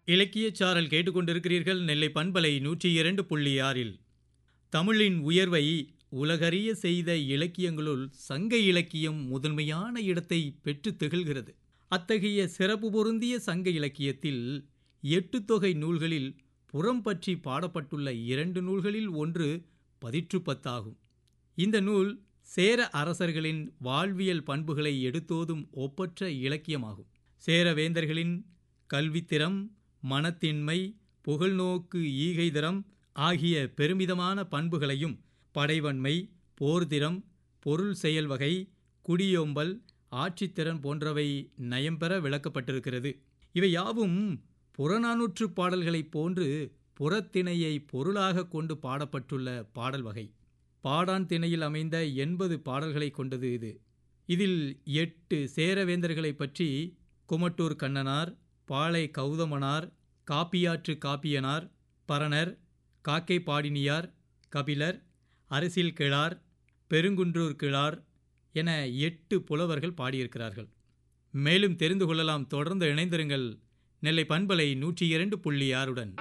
இலக்கியச் சாரல் கேட்டுக்கொண்டிருக்கிறீர்கள் நெல்லை பண்பலை நூற்றி இரண்டு புள்ளி ஆறில் தமிழின் உயர்வை உலகறிய செய்த இலக்கியங்களுள் சங்க இலக்கியம் முதன்மையான இடத்தை பெற்று திகழ்கிறது அத்தகைய சிறப்பு பொருந்திய சங்க இலக்கியத்தில் எட்டு தொகை நூல்களில் புறம் பற்றி பாடப்பட்டுள்ள இரண்டு நூல்களில் ஒன்று பதிற்றுப்பத்தாகும் இந்த நூல் சேர அரசர்களின் வாழ்வியல் பண்புகளை எடுத்தோதும் ஒப்பற்ற இலக்கியமாகும் சேரவேந்தர்களின் கல்வித்திறம் மனத்தின்மை புகழ்நோக்கு ஈகைதரம் ஆகிய பெருமிதமான பண்புகளையும் படைவன்மை போர்திறம் பொருள் செயல் வகை குடியோம்பல் ஆட்சித்திறன் போன்றவை நயம்பெற விளக்கப்பட்டிருக்கிறது இவை யாவும் புறநானூற்று பாடல்களைப் போன்று புறத்திணையை பொருளாக கொண்டு பாடப்பட்டுள்ள பாடல் வகை பாடான் திணையில் அமைந்த எண்பது பாடல்களை கொண்டது இது இதில் எட்டு சேரவேந்தர்களை பற்றி குமட்டூர் கண்ணனார் பாளை கௌதமனார் காப்பியாற்று காப்பியனார் பரணர் காக்கை பாடினியார் கபிலர் அரசில் கிழார் பெருங்குன்றூர் கிழார் என எட்டு புலவர்கள் பாடியிருக்கிறார்கள் மேலும் தெரிந்து கொள்ளலாம் தொடர்ந்து இணைந்திருங்கள் நெல்லை பண்பலை நூற்றி இரண்டு புள்ளி ஆறுடன்